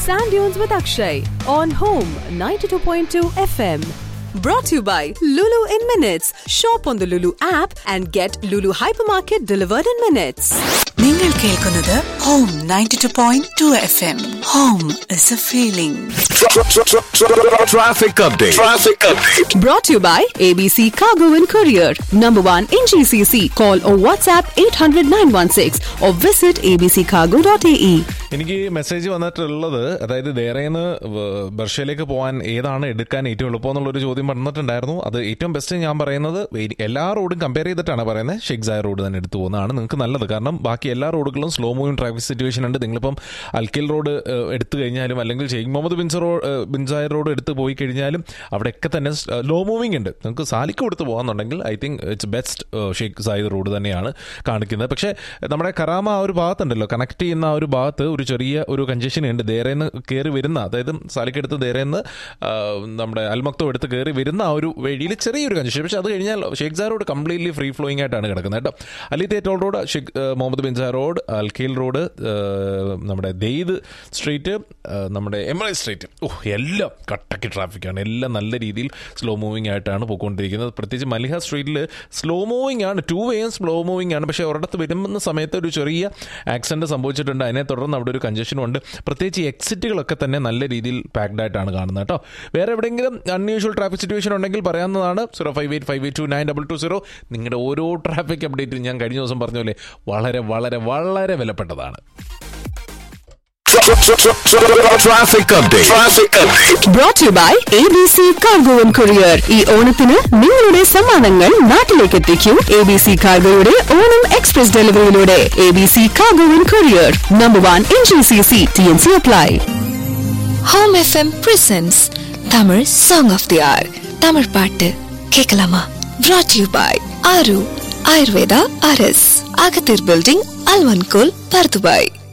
Sand Dunes with Akshay on Home 92.2 FM. Brought to you by Lulu in Minutes. Shop on the Lulu app and get Lulu Hypermarket delivered in minutes. നിങ്ങൾ കേൾക്കുന്നത് home ninety two point two F M home is a feeling Traffic update. Traffic update. Brought to you by ABC Cargo and Courier. Number one in GCC. Call or WhatsApp 800 916 or visit abccargo.ae. എനിക്ക് message വന്നിട്ടുള്ളത് അതായത് ദേറേന്ന് ബർഷയിലേക്ക് പോകാൻ ഏതാണ് എടുക്കാൻ ഏറ്റവും എളുപ്പം എന്നുള്ളൊരു ചോദ്യം വന്നിട്ടുണ്ടായിരുന്നു അത് ഏറ്റവും ബെസ്റ്റ് ഞാൻ പറയുന്നത് വേ- എല്ലാ റോഡും കമ്പയർ ചെയ്തിട്ടാണ് പറയുന്നത് ഷെയ്ഖ്സായ റോഡ് തന്നെ എടുത്തു പോകുന്നതാണ് നിങ്ങൾക്ക് നല്ലത് കാരണം ബാക്കി എല്ലാ റോഡുകളും സ്ലോ മൂവിങ് ട്രാഫിക് സിറ്റുവേഷൻ ഉണ്ട് നിങ്ങളിപ്പം അൽക്കിൽ റോഡ് ഏഹ്, എടുത്തു കഴിഞ്ഞാലും അല്ലെങ്കിൽ ഷെയ്ഖ് മുഹമ്മദ് ബിൻസ റോഡ് ബിൻസായ റോഡ് എടുത്ത് പോയി കഴിഞ്ഞാലും അവിടെയൊക്കെ തന്നെ ലോ മൂവിങ് ഉണ്ട് നിങ്ങൾക്ക് സാലിക്ക് കൊടുത്ത് പോകാന്നുണ്ടെങ്കിൽ I think it's best Sheikh Zayed road തന്നെയാണ് കാണിക്കുന്നത് പക്ഷേ നമ്മുടെ കറാമ ആ ഒരു ഭാഗത്തുണ്ടല്ലോ കണക്ട് ചെയ്യുന്ന ആ ഒരു ഭാഗത്ത് ഒരു ചെറിയ ഒരു കഞ്ചഷൻ ഉണ്ട് ദേരേന്ന് കയറി വരുന്ന അതായത് സാലിക്കെടുത്ത് ദേരേന്ന് ആ, നമ്മുടെ അൽമക്തോ എടുത്ത് കയറി വരുന്ന ആ ഒരു വഴിയിൽ ചെറിയൊരു കഞ്ചഷൻ പക്ഷേ അത് കഴിഞ്ഞാൽ ഷെയ്ഖ് സാർ റോഡ് കംപ്ലീറ്റ്ലി ഫ്രീ ഫ്ലോയിങ് ആയിട്ടാണ് കിടക്കുന്നത് കേട്ടോ അലി തേറ്റോൾ റോഡ് ഷെയ്ഖ് ആ, മുഹമ്മദ് ബിൻ സാർ റോഡ് അൽഖീൽ റോഡ് ആ, നമ്മുടെ ദെയ്ദ് സ്ട്രീറ്റ് ആ, നമ്മുടെ എമറേറ്റ് സ്ട്രീറ്റ് ഓ എല്ലാം കട്ടക്ക് ട്രാഫിക്കാണ് എല്ലാം നല്ല രീതിയിൽ സ്ലോ മൂവിങ് ആയിട്ടാണ് പോയിക്കൊണ്ടിരിക്കുന്നത് പ്രത്യേകിച്ച് മലിഹ സ്ട്രീറ്റിൽ സ്ലോ മൂവിങ് ആണ് ടു വേയും സ്ലോ മൂവിങ് ആണ് പക്ഷേ ഒരിടത്ത് വരുന്ന സമയത്ത് ഒരു ചെറിയ ആക്സിഡന്റ് സംഭവിച്ചിട്ടുണ്ട് അതിനെ തുടർന്ന് അവിടെ ഒരു കഞ്ചഷനും ഉണ്ട് പ്രത്യേകിച്ച് എക്സിറ്റുകളൊക്കെ തന്നെ നല്ല രീതിയിൽ പാക്ഡ് ആയിട്ടാണ് കാണുന്നത് കേട്ടോ വേറെ എവിടെയെങ്കിലും അൺയൂഷ്വൽ ട്രാഫിക് സിറ്റുവേഷൻ ഉണ്ടെങ്കിൽ പറയാവുന്നതാണ് zero five eight five eight two nine double two zero നിങ്ങളുടെ ഓരോ ട്രാഫിക് അപ്ഡേറ്റും ഞാൻ കഴിഞ്ഞ ദിവസം പറഞ്ഞ പോലെ വളരെ വളരെ വളരെ വിലപ്പെട്ടതാണ് Traffic update. Traffic update. Brought to you by ABC Cargo and Courier. ഈ ഓണത്തിന് നിങ്ങളുടെ സമ്മാനങ്ങൾ നാട്ടിലേക്ക് എത്തിക്കൂ എ ബി സി കാർഗോയുടെ ഓണം എക്സ്പ്രസ് ഡെലിവറിയിലൂടെ A B C cargo and courier number one in G C C T and C apply home FM presents Tamil song of the hour Tamil பாட்டு கேட்கலாமா brought யூ பாய் ஆரு ஆயுர்வேதா அரஸ் அகத்தீர் பில்டிங் அல்வன்கோல் Bur Dubai